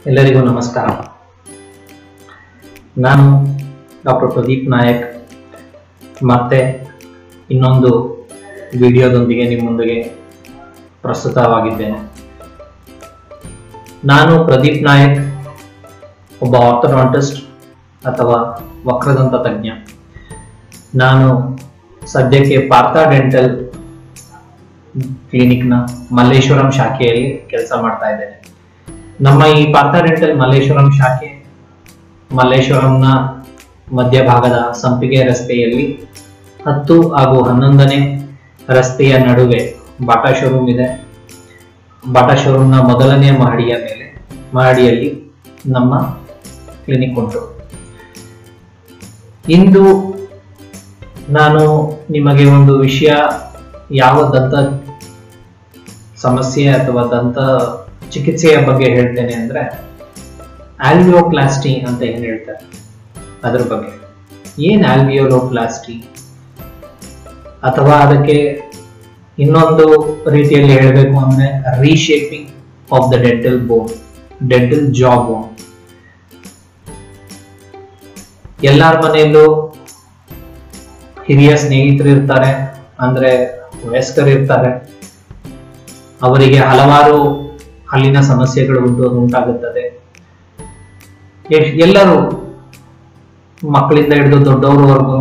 ಎಲ್ಲರಿಗೂ ನಮಸ್ಕಾರ ನಾನು ಡಾಕ್ಟರ್ ಪ್ರದೀಪ್ ನಾಯಕ್ ಮತ್ತೆ ಇನ್ನೊಂದು ವಿಡಿಯೋದೊಂದಿಗೆ ನಿಮ್ಮ ಮುಂದಿಗೆ ಪ್ರಸ್ತುತವಾಗಿದ್ದೇನೆ ನಾನು ಪ್ರದೀಪ್ ನಾಯಕ್ ಒಬ್ಬ ಆರ್ಥೋಡಾಂಟಿಸ್ಟ್ ಅಥವಾ ವಕ್ರದಂತ ತಜ್ಞ ನಾನು ಸದ್ಯಕ್ಕೆ ಪಾರ್ಥ ಡೆಂಟಲ್ ಕ್ಲಿನಿಕ್ನ ಮಲ್ಲೇಶ್ವರಂ ಶಾಖೆಯಲ್ಲಿ ಕೆಲಸ ಮಾಡ್ತಾ ಇದ್ದೇನೆ ನಮ್ಮ ಈ ಪಾರ್ಥ ಡೆಂಟಲ್ ಮಲ್ಲೇಶ್ವರಂ ಶಾಖೆ ಮಲ್ಲೇಶ್ವರಂನ ಮಧ್ಯಭಾಗದ ಸಂಪಿಗೆ ರಸ್ತೆಯಲ್ಲಿ ಹತ್ತು ಹಾಗೂ ಹನ್ನೊಂದನೇ ರಸ್ತೆಯ ನಡುವೆ ಬಾಟಾ ಶೋರೂಮ್ ಇದೆ ಬಾಟಾ ಶೋರೂಮ್ನ ಮೊದಲನೇ ಮಹಡಿಯ ಮೇಲೆ ಮಹಡಿಯಲ್ಲಿ ನಮ್ಮ ಕ್ಲಿನಿಕ್ ಉಂಟು ಇಂದು ನಾನು ನಿಮಗೆ ಒಂದು ವಿಷಯ ಯಾವ ದಂತ ಸಮಸ್ಯೆ ಅಥವಾ ದಂತ ಚಿಕಿತ್ಸೆಯ ಬಗ್ಗೆ ಹೇಳ್ತೇನೆ ಅಂದ್ರೆ ಆಲ್ವಿಯೋಪ್ಲಾಸ್ಟಿ ಅಂತ ಏನ್ ಹೇಳ್ತಾರೆ ಅದ್ರ ಬಗ್ಗೆ ಏನ್ ಆಲ್ವಿಯೋಲೋಪ್ಲಾಸ್ಟಿ ಅಥವಾ ಅದಕ್ಕೆ ಇನ್ನೊಂದು ರೀತಿಯಲ್ಲಿ ಹೇಳಬೇಕು ಅಂದ್ರೆ reshaping of the dental bone dental jaw bone ಎಲ್ಲಾರ ಮನೆಯಲ್ಲೂ ಹಿರಿಯ ಸ್ನೇಹಿತರು ಇರ್ತಾರೆ ಅಂದ್ರೆ ವಯಸ್ಕರು ಇರ್ತಾರೆ ಅವರಿಗೆ ಹಲವಾರು ಹಲ್ಲಿನ ಸಮಸ್ಯೆಗಳು ಉಂಟು ಅದು ಉಂಟಾಗುತ್ತದೆ ಎಷ್ಟ್- ಎಲ್ಲರೂ ಮಕ್ಕಳಿಂದ ಹಿಡಿದು ದೊಡ್ಡವರವರೆಗೂ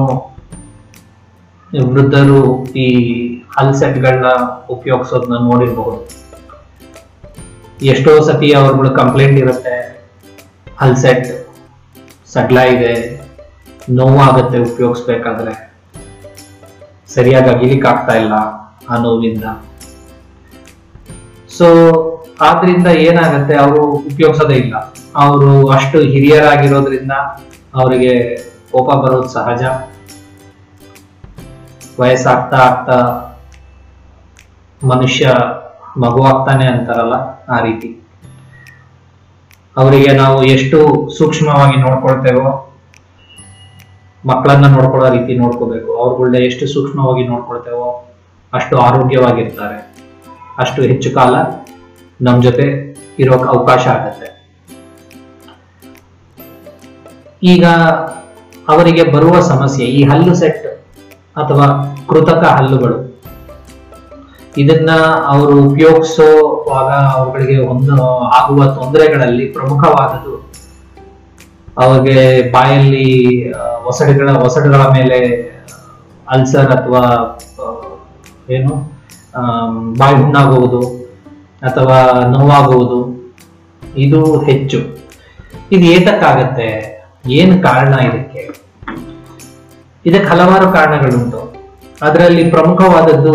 ವೃದ್ಧರು ಈ ಹಲ್ ಸೆಟ್ಗಳನ್ನ ಉಪಯೋಗಿಸೋದನ್ನ ನೋಡಿರಬಹುದು ಎಷ್ಟೋ ಸತಿ ಅವ್ರಗಳು ಕಂಪ್ಲೇಂಟ್ ಇರುತ್ತೆ ಹಲ್ ಸೆಟ್ ಸಡ್ಲ ಇದೆ ನೋವಾಗುತ್ತೆ ಉಪಯೋಗಿಸ್ಬೇಕಾದ್ರೆ ಸರಿಯಾಗಿ ಅಗಿಲಿಕ್ಕೆ ಆಗ್ತಾ ಇಲ್ಲ ಆ ನೋವಿಂದ ಸೊ ಆದ್ರಿಂದ ಏನಾಗತ್ತೆ ಅವರು ಉಪಯೋಗಿಸೋದೇ ಇಲ್ಲ ಅವರು ಅಷ್ಟು ಹಿರಿಯರಾಗಿರೋದ್ರಿಂದ ಅವರಿಗೆ ಕೋಪ ಬರೋದು ಸಹಜ ವಯಸ್ಸಾಗ್ತಾ ಆಗ್ತಾ ಮನುಷ್ಯ ಮಗು ಆಗ್ತಾನೆ ಅಂತಾರಲ್ಲ ಆ ರೀತಿ ಅವರಿಗೆ ನಾವು ಎಷ್ಟು ಸೂಕ್ಷ್ಮವಾಗಿ ನೋಡ್ಕೊಳ್ತೇವೋ ಮಕ್ಕಳನ್ನ ನೋಡ್ಕೊಳ್ಳೋ ರೀತಿ ನೋಡ್ಕೋಬೇಕು ಅವ್ರಗಳ್ನ ಎಷ್ಟು ಸೂಕ್ಷ್ಮವಾಗಿ ನೋಡ್ಕೊಳ್ತೇವೋ ಅಷ್ಟು ಆರೋಗ್ಯವಾಗಿರ್ತಾರೆ ಅಷ್ಟು ಹೆಚ್ಚು ಕಾಲ ನಮ್ ಜೊತೆ ಇರೋಕ್ ಅವಕಾಶ ಆಗತ್ತೆ ಈಗ ಅವರಿಗೆ ಬರುವ ಸಮಸ್ಯೆ ಈ ಹಲ್ಲು ಸೆಟ್ ಅಥವಾ ಕೃತಕ ಹಲ್ಲುಗಳು ಇದನ್ನ ಅವರು ಉಪಯೋಗಿಸುವಾಗ ಅವುಗಳಿಗೆ ಒಂದು ಆಗುವ ತೊಂದರೆಗಳಲ್ಲಿ ಪ್ರಮುಖವಾದದ್ದು ಅವ್ರಿಗೆ ಬಾಯಲ್ಲಿ ಆ, ಒಸಡುಗಳ ಒಸಡುಗಳ ಮೇಲೆ ಅಲ್ಸರ್ ಅಥವಾ ಆ, ಏನು ಆಮ್, ಬಾಯಿ ಹುಣ್ಣಾಗುವುದು ಅಥವಾ ನೋವಾಗುವುದು ಇದು ಹೆಚ್ಚು ಇದು ಏತಕ್ಕಾಗತ್ತೆ ಏನು ಕಾರಣ ಇದಕ್ಕೆ ಇದಕ್ಕೆ ಹಲವಾರು ಕಾರಣಗಳುಂಟು ಅದರಲ್ಲಿ ಪ್ರಮುಖವಾದದ್ದು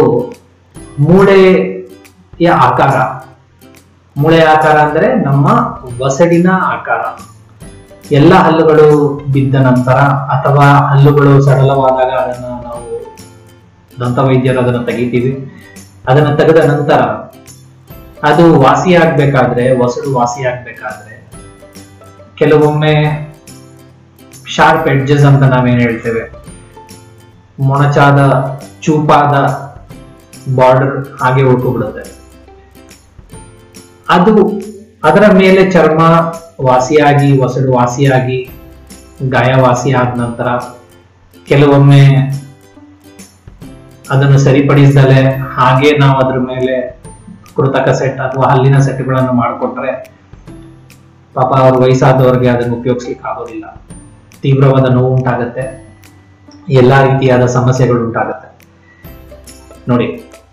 ಮೂಳೆಯ ಆಕಾರ ಮೂಳೆಯ ಆಕಾರ ಅಂದ್ರೆ ನಮ್ಮ ವಸಡಿನ ಆಕಾರ ಎಲ್ಲ ಹಲ್ಲುಗಳು ಬಿದ್ದ ನಂತರ ಅಥವಾ ಹಲ್ಲುಗಳು ಸಡಲವಾದಾಗ ಅದನ್ನ ನಾವು ದಂತವೈದ್ಯರು ಅದನ್ನ ತೆಗಿತೀವಿ ಅದನ್ನ ತೆಗೆದ ನಂತರ ಅದು ವಾಸಿ ಆಗ್ಬೇಕಾದ್ರೆ ವಸಡು ವಾಸಿ ಆಗ್ಬೇಕಾದ್ರೆ ಕೆಲವೊಮ್ಮೆ ಶಾರ್ಪ್ ಎಡ್ಜಸ್ ಅಂತ ನಾವೇನ್ ಹೇಳ್ತೇವೆ ಮೊಣಚಾದ ಚೂಪಾದ ಬಾರ್ಡರ್ ಹಾಗೆ ಉಳ್ಕೊಬಿಡುತ್ತೆ ಅದು ಅದರ ಮೇಲೆ ಚರ್ಮ ವಾಸಿಯಾಗಿ ವಸಡು ವಾಸಿಯಾಗಿ ಗಾಯ ವಾಸಿ ಆದ ನಂತರ ಕೆಲವೊಮ್ಮೆ ಅದನ್ನು ಸರಿಪಡಿಸದಲೆ ಹಾಗೆ ನಾವು ಅದ್ರ ಮೇಲೆ ಕೃತಕ ಸೆಟ್ ಅಥವಾ ಹಲ್ಲಿನ ಸೆಟ್ಗಳನ್ನು ಮಾಡಿಕೊಟ್ರೆ ಪಾಪ ಅವ್ರ ವಯಸ್ಸಾದವ್ರಿಗೆ ಅದನ್ನು ಉಪಯೋಗಿಸ್ಲಿಕ್ಕೆ ಆಗೋದಿಲ್ಲ ತೀವ್ರವಾದ ನೋವು ಉಂಟಾಗತ್ತೆ ಎಲ್ಲಾ ರೀತಿಯಾದ ಸಮಸ್ಯೆಗಳು ಉಂಟಾಗತ್ತೆ ನೋಡಿ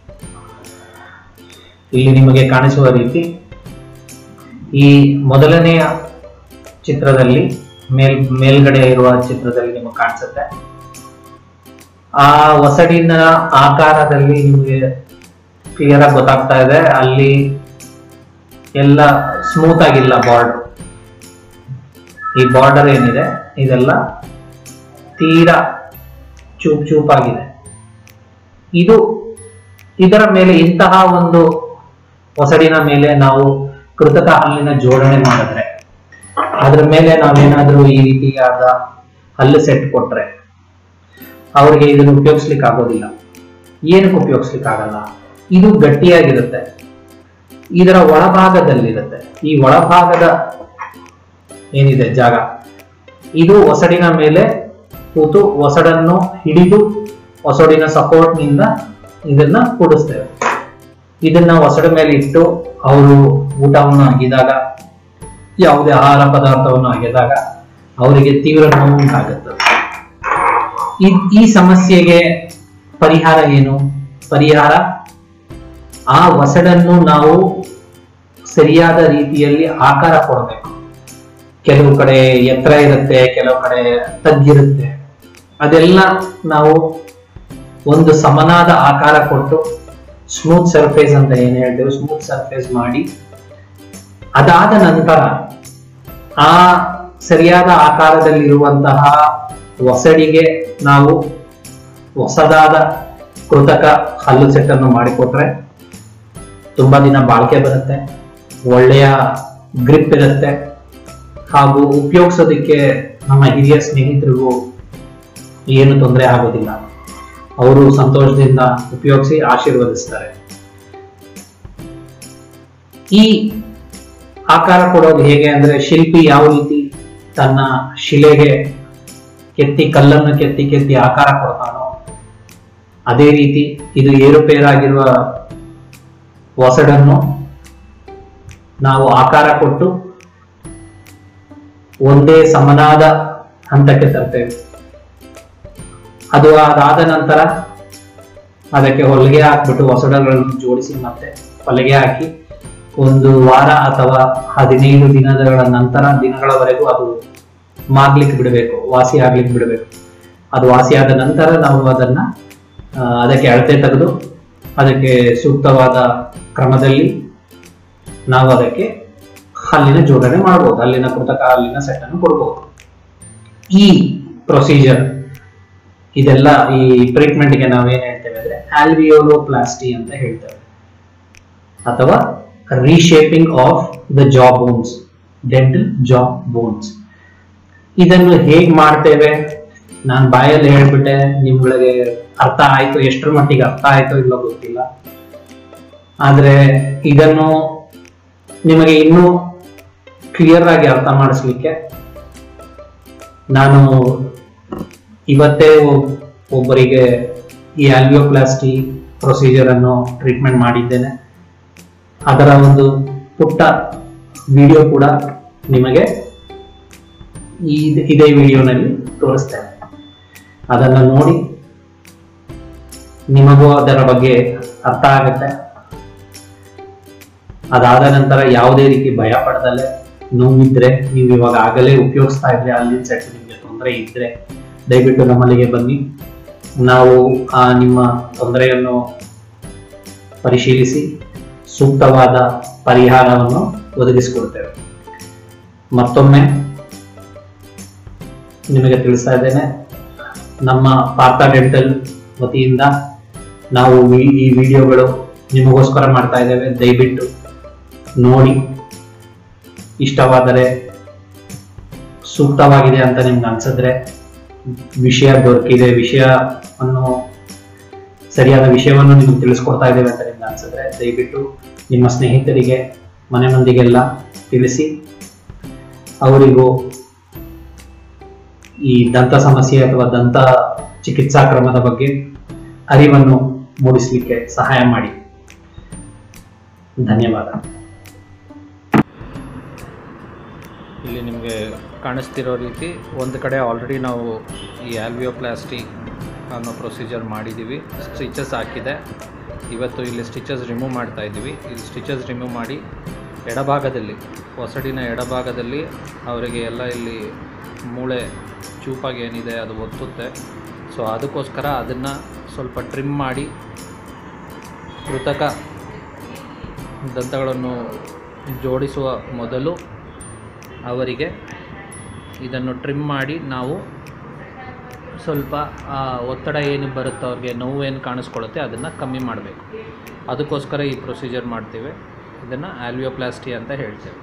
ಇಲ್ಲಿ ನಿಮಗೆ ಕಾಣಿಸುವ ರೀತಿ ಈ ಮೊದಲನೆಯ ಚಿತ್ರದಲ್ಲಿ ಮೇಲ್ ಮೇಲ್ಗಡೆ ಇರುವ ಚಿತ್ರದಲ್ಲಿ ನಿಮಗೆ ಕಾಣಿಸುತ್ತೆ ಆ ಒಸಡಿನ ಆಕಾರದಲ್ಲಿ ನಿಮಗೆ ಕ್ಲಿಯರ್ ಆಗಿ ಗೊತ್ತಾಗ್ತಾ ಇದೆ ಅಲ್ಲಿ ಎಲ್ಲ ಸ್ಮೂತ್ ಆಗಿಲ್ಲ ಬಾರ್ಡರ್ ಈ ಬಾರ್ಡರ್ ಏನಿದೆ ಇದೆಲ್ಲ ತೀರಾ ಚೂಪ್ ಚೂಪಾಗಿದೆ ಇದು ಇದರ ಮೇಲೆ ಇಂತಹ ಒಂದು ಹೊಸಡಿನ ಮೇಲೆ ನಾವು ಕೃತಕ ಹಲ್ಲಿನ ಜೋಡಣೆ ಮಾಡಿದ್ರೆ ಅದ್ರ ಮೇಲೆ ನಾವೇನಾದ್ರೂ ಈ ರೀತಿಯಾದ ಹಲ್ಲು ಸೆಟ್ ಕೊಟ್ರೆ ಅವ್ರಿಗೆ ಇದನ್ನು ಉಪಯೋಗಿಸ್ಲಿಕ್ಕೆ ಆಗೋದಿಲ್ಲ ಏನಕ್ಕೆ ಉಪಯೋಗಿಸ್ಲಿಕ್ಕೆ ಆಗಲ್ಲ ಇದು ಗಟ್ಟಿಯಾಗಿರುತ್ತೆ ಇದರ ಒಳಭಾಗದಲ್ಲಿರುತ್ತೆ ಈ ಒಳಭಾಗದ ಏನಿದೆ ಜಾಗ ಇದು ಒಸಡಿನ ಮೇಲೆ ಕೂತು ಒಸಡನ್ನು ಹಿಡಿದು ಒಸಡಿನ ಸಪೋರ್ಟ್ ನಿಂದ ಇದನ್ನ ಕೂಡಿಸ್ತೇವೆ ಇದನ್ನ ಒಸಡ ಮೇಲೆ ಇಟ್ಟು ಅವರು ಊಟವನ್ನು ಅಗಿದಾಗ ಯಾವುದೇ ಆಹಾರ ಪದಾರ್ಥವನ್ನು ಅಗೆದಾಗ ಅವರಿಗೆ ತೀವ್ರ ನೋವು ಉಂಟಾಗುತ್ತದೆ ಈ- ಈ ಸಮಸ್ಯೆಗೆ ಪರಿಹಾರ ಏನು ಪರಿಹಾರ ಆ ಒಸಡನ್ನು ನಾವು ಸರಿಯಾದ ರೀತಿಯಲ್ಲಿ ಆಕಾರ ಕೊಡಬೇಕು ಕೆಲವು ಕಡೆ ಎತ್ತರ ಇರುತ್ತೆ ಕೆಲವು ಕಡೆ ತಗ್ಗಿರುತ್ತೆ ಅದೆಲ್ಲ ನಾವು ಒಂದು ಸಮನಾದ ಆಕಾರ ಕೊಟ್ಟು ಸ್ಮೂತ್ ಸರ್ಫೇಸ್ ಅಂತ ಏನ್ ಹೇಳ್ತೇವೆ ಸ್ಮೂತ್ ಸರ್ಫೇಸ್ ಮಾಡಿ ಅದಾದ ನಂತರ ಆ ಸರಿಯಾದ ಆಕಾರದಲ್ಲಿರುವಂತಹ ಒಸಡಿಗೆ ನಾವು ಹೊಸದಾದ ಕೃತಕ ಹಲ್ಲು ಸೆಟ್ಟನ್ನು ಮಾಡಿಕೊಟ್ರೆ ತುಂಬಾ ದಿನ ಬಾಳಿಕೆ ಬರುತ್ತೆ ಒಳ್ಳೆಯ ಗ್ರಿಪ್ ಇರುತ್ತೆ ಹಾಗೂ ಉಪಯೋಗಿಸೋದಕ್ಕೆ ನಮ್ಮ ಹಿರಿಯ ಸ್ನೇಹಿತರಿಗೂ ಏನು ತೊಂದರೆ ಆಗೋದಿಲ್ಲ ಅವರು ಸಂತೋಷದಿಂದ ಉಪಯೋಗಿಸಿ ಆಶೀರ್ವದಿಸ್ತಾರೆ ಈ ಆಕಾರ ಕೊಡೋದು ಹೇಗೆ ಅಂದ್ರೆ ಶಿಲ್ಪಿ ಯಾವ ರೀತಿ ತನ್ನ ಶಿಲೆಗೆ ಕೆತ್ತಿ ಕಲ್ಲನ್ನು ಕೆತ್ತಿ ಕೆತ್ತಿ ಆಕಾರ ಕೊಡ್ತಾನೋ ಅದೇ ರೀತಿ ಇದು ಏರುಪೇರಾಗಿರುವ ಒಸಡನ್ನು ನಾವು ಆಕಾರ ಕೊಟ್ಟು ಒಂದೇ ಸಮನಾದ ಹಂತಕ್ಕೆ ತರ್ತೇವೆ ಅದು ಅದಾದ ನಂತರ ಅದಕ್ಕೆ ಹೊಲಿಗೆ ಹಾಕ್ಬಿಟ್ಟು ಒಸಡಗಳನ್ನು ಜೋಡಿಸಿ ಮತ್ತೆ ಹೊಲಿಗೆ ಹಾಕಿ ಒಂದು ವಾರ ಅಥವಾ ಹದಿನೈದು ದಿನಗಳ ನಂತರ ದಿನಗಳವರೆಗೂ ಅದು ಮಾಗ್ಲಿಕ್ಕೆ ಬಿಡಬೇಕು ವಾಸಿ ಆಗ್ಲಿಕ್ಕೆ ಬಿಡಬೇಕು ಅದು ವಾಸಿಯಾದ ನಂತರ ನಾವು ಅದನ್ನ ಆ, ಅದಕ್ಕೆ ಅಳತೆ ತೆಗೆದು ಅದಕ್ಕೆ ಸೂಕ್ತವಾದ ಕ್ರಮದಲ್ಲಿ ನಾವು ಅದಕ್ಕೆ ಹಲ್ಲಿನ ಜೋಡಣೆ ಮಾಡಬಹುದು ಹಲ್ಲಿನ ಕೃತಕ ಹಲ್ಲಿನ ಸೆಟ್ ಅನ್ನು ಕೊಡಬಹುದು ಈ ಪ್ರೊಸೀಜರ್ ಇದೆಲ್ಲ ಈ ಟ್ರೀಟ್ಮೆಂಟ್ಗೆ ನಾವೇನ್ ಹೇಳ್ತೇವೆ ಅಂದ್ರೆ ಆಲ್ವಿಯೋಲೋಪ್ಲಾಸ್ಟಿ ಅಂತ ಹೇಳ್ತೇವೆ ಅಥವಾ reshaping of the jaw bones dental jaw bones ಇದನ್ನು ಹೇಗ್ ಮಾಡ್ತೇವೆ ನಾನು ಬಾಯಲ್ಲಿ ಹೇಳ್ಬಿಟ್ಟೆ ನಿಮ್ಗಳಿಗೆ ಅರ್ಥ ಆಯ್ತು ಎಷ್ಟರ ಮಟ್ಟಿಗೆ ಅರ್ಥ ಆಯ್ತೋ ಇಲ್ಲೋ ಗೊತ್ತಿಲ್ಲ ಆದ್ರೆ ಇದನ್ನು ನಿಮಗೆ ಇನ್ನೂ ಕ್ಲಿಯರ್ ಆಗಿ ಅರ್ಥ ಮಾಡಿಸ್ಲಿಕ್ಕೆ ನಾನು ಇವತ್ತೇ ಒಬ್- ಒಬ್ಬರಿಗೆ ಈ ಆಲ್ವಿಯೋಪ್ಲಾಸ್ಟಿ ಪ್ರೊಸೀಜರ್ ಅನ್ನು ಟ್ರೀಟ್ಮೆಂಟ್ ಮಾಡಿದ್ದೇನೆ ಅದರ ಒಂದು ಪುಟ್ಟ ವಿಡಿಯೋ ಕೂಡ ನಿಮಗೆ ಈ ಇದೇ ವಿಡಿಯೋನಲ್ಲಿ ತೋರಿಸ್ತೇನೆ ಅದನ್ನು ನೋಡಿ ನಿಮಗೂ ಅದರ ಬಗ್ಗೆ ಅರ್ಥ ಆಗುತ್ತೆ ಅದಾದ ನಂತರ ಯಾವುದೇ ರೀತಿ ಭಯ ಪಡದಲ್ಲೇ ನೋವಿದ್ರೆ ನೀವು ಇವಾಗ ಆಗಲೇ ಉಪಯೋಗಿಸ್ತಾ ಇದ್ರೆ ಅಲ್ಲಿ ಸೆಟ್ ನಿಮಗೆ ತೊಂದರೆ ಇದ್ರೆ ದಯವಿಟ್ಟು ನಮ್ಮಲ್ಲಿಗೆ ಬನ್ನಿ ನಾವು ಆ ನಿಮ್ಮ ತೊಂದರೆಯನ್ನು ಪರಿಶೀಲಿಸಿ ಸೂಕ್ತವಾದ ಪರಿಹಾರವನ್ನು ಒದಗಿಸಿಕೊಡ್ತೇವೆ ಮತ್ತೊಮ್ಮೆ ನಿಮಗೆ ತಿಳಿಸ್ತಾ ಇದ್ದೇನೆ ನಮ್ಮ ಪಾರ್ಥ ಡೆಂಟಲ್ ವತಿಯಿಂದ ನಾವು ಈ- ಈ ವಿಡಿಯೋಗಳು ನಿಮಗೋಸ್ಕರ ಮಾಡ್ತಾ ಇದ್ದೇವೆ ದಯವಿಟ್ಟು ನೋಡಿ ಇಷ್ಟವಾದರೆ ಸೂಕ್ತವಾಗಿದೆ ಅಂತ ನಿಮ್ಗೆ ಅನ್ಸಿದ್ರೆ ವಿಷಯ ದೊರಕಿದೆ ವಿಷಯವನ್ನು ಸರಿಯಾದ ವಿಷಯವನ್ನು ನಿಮ್ಗೆ ತಿಳಿಸ್ಕೊಡ್ತಾ ಇದ್ದೇವೆ ಅಂತ ನಿಮ್ಗೆ ಅನ್ಸಿದ್ರೆ ದಯವಿಟ್ಟು ನಿಮ್ಮ ಸ್ನೇಹಿತರಿಗೆ ಮನೆ ಮಂದಿಗೆಲ್ಲ ತಿಳಿಸಿ ಅವರಿಗೂ ಈ ದಂತ ಸಮಸ್ಯೆ ಅಥವಾ ದಂತ ಚಿಕಿತ್ಸಾ ಕ್ರಮದ ಬಗ್ಗೆ ಅರಿವನ್ನು ಮೂಡಿಸಲಿಕ್ಕೆ ಸಹಾಯ ಮಾಡಿ ಧನ್ಯವಾದ ಇಲ್ಲಿ ನಿಮಗೆ ಕಾಣಿಸ್ತಿರೋ ರೀತಿ ಒಂದು ಕಡೆ ಆಲ್ರೆಡಿ ನಾವು ಈ ಆಲ್ವಿಯೋಪ್ಲಾಸ್ಟಿ ಅನ್ನೋ ಪ್ರೊಸೀಜರ್ ಮಾಡಿದ್ದೀವಿ ಸ್ಟಿಚಸ್ ಹಾಕಿದೆ ಇವತ್ತು ಇಲ್ಲಿ ಸ್ಟಿಚಸ್ ರಿಮೂವ್ ಮಾಡ್ತಾ ಇದ್ದೀವಿ ಈ ಸ್ಟಿಚಸ್ ರಿಮೂವ್ ಮಾಡಿ ಎಡಭಾಗದಲ್ಲಿ ಹೊಸಡಿನ ಎಡಭಾಗದಲ್ಲಿ ಅವರಿಗೆ ಎಲ್ಲ ಇಲ್ಲಿ ಮೂಳೆ ಚೂಪಾಗಿ ಏನಿದೆ ಅದು ಒತ್ತುತ್ತೆ ಸೊ ಅದಕ್ಕೋಸ್ಕರ ಅದನ್ನು ಸ್ವಲ್ಪ ಟ್ರಿಮ್ ಮಾಡಿ ಕೃತಕ ದಂತಗಳನ್ನು ಜೋಡಿಸುವ ಮೊದಲು ಅವರಿಗೆ ಇದನ್ನು ಟ್ರಿಮ್ ಮಾಡಿ ನಾವು ಸ್ವಲ್ಪ ಆ ಒತ್ತಡ ಏನು ಬರುತ್ತೋ ಅವ್ರಿಗೆ ನೋವು ಏನು ಕಾಣಿಸ್ಕೊಳ್ಳುತ್ತೆ ಅದನ್ನು ಕಮ್ಮಿ ಮಾಡಬೇಕು ಅದಕ್ಕೋಸ್ಕರ ಈ ಪ್ರೊಸೀಜರ್ ಮಾಡ್ತೀವಿ ಇದನ್ನು ಆಲ್ವಿಯೋಪ್ಲಾಸ್ಟಿ ಅಂತ ಹೇಳ್ತೇವೆ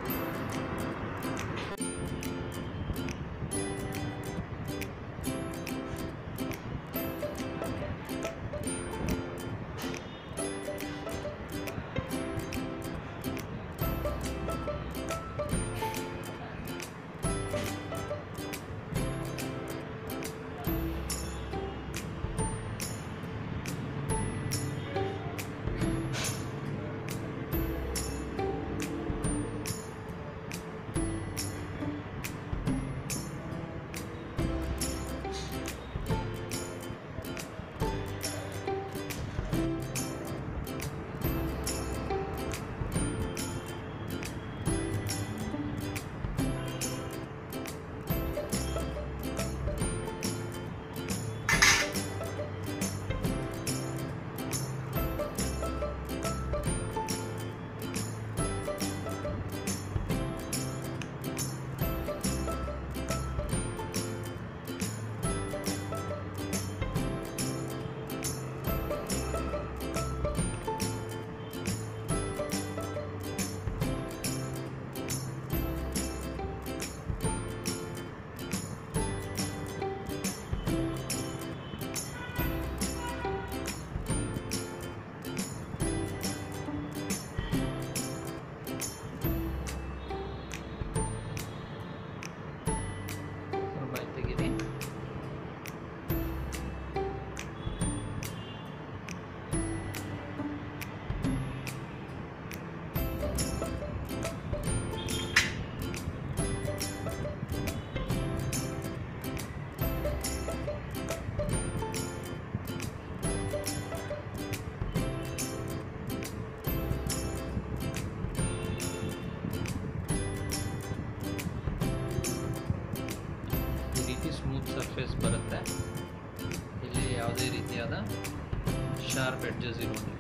ಸರ್ಫೇಸ್ ಬರುತ್ತೆ ಇಲ್ಲಿ ಯಾವುದೇ ರೀತಿಯಾದ ಶಾರ್ಪ್ ಎಡ್ಜಸ್ ಇರುವುದಿಲ್ಲ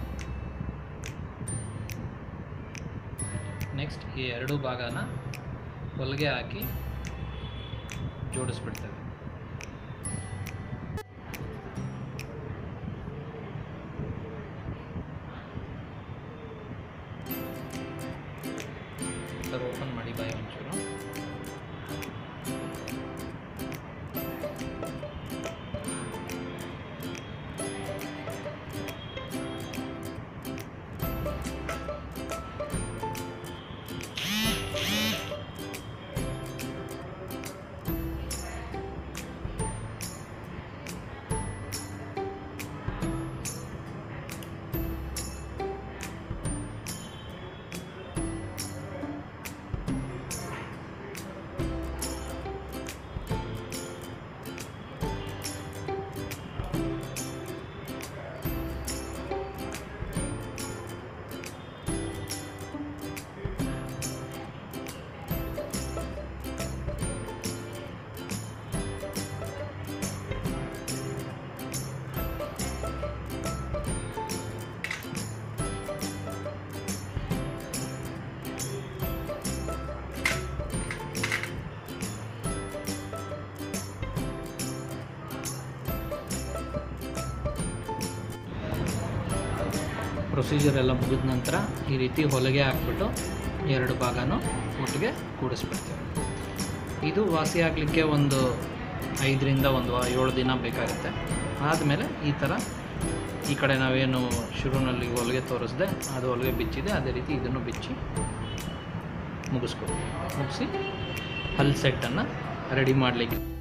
ನೆಕ್ಸ್ಟ್ ಈ ಎರಡು ಭಾಗನ ಹೊಲಿಗೆ ಹಾಕಿ ಜೋಡಿಸ್ಬಿಡ್ತೇವೆ ಸರ್ ಓಪನ್ ಮಾಡಿ ಬಾಯಿ ಒಂಚೂರು ಪ್ರೊಸೀಜರ್ ಎಲ್ಲ ಮುಗಿದ ನಂತರ ಈ ರೀತಿ ಹೊಲಿಗೆ ಹಾಕ್ಬಿಟ್ಟು ಎರಡು ಭಾಗನೂ ಒಟ್ಟಿಗೆ ಕೂಡಿಸ್ಬಿಡ್ತೀವಿ ಇದು ವಾಸಿ ಆಗಲಿಕ್ಕೆ ಒಂದು ಐದರಿಂದ ಒಂದು ವಾ- ಏಳು ದಿನ ಬೇಕಾಗುತ್ತೆ ಆದಮೇಲೆ ಈ ಥರ ಈ ಕಡೆ ನಾವೇನು ಶುರುನಲ್ಲಿ ಹೊಲಿಗೆ ತೋರಿಸ್ದೆ ಅದು ಹೊಲಿಗೆ ಬಿಚ್ಚಿದೆ ಅದೇ ರೀತಿ ಇದನ್ನು ಬಿಚ್ಚಿ ಮುಗಿಸ್ಕೊಡ್ತೀವಿ ಮುಗಿಸಿ ಹಲ್ ಸೆಟ್ಟನ್ನು ರೆಡಿ ಮಾಡಲಿಕ್ಕೆ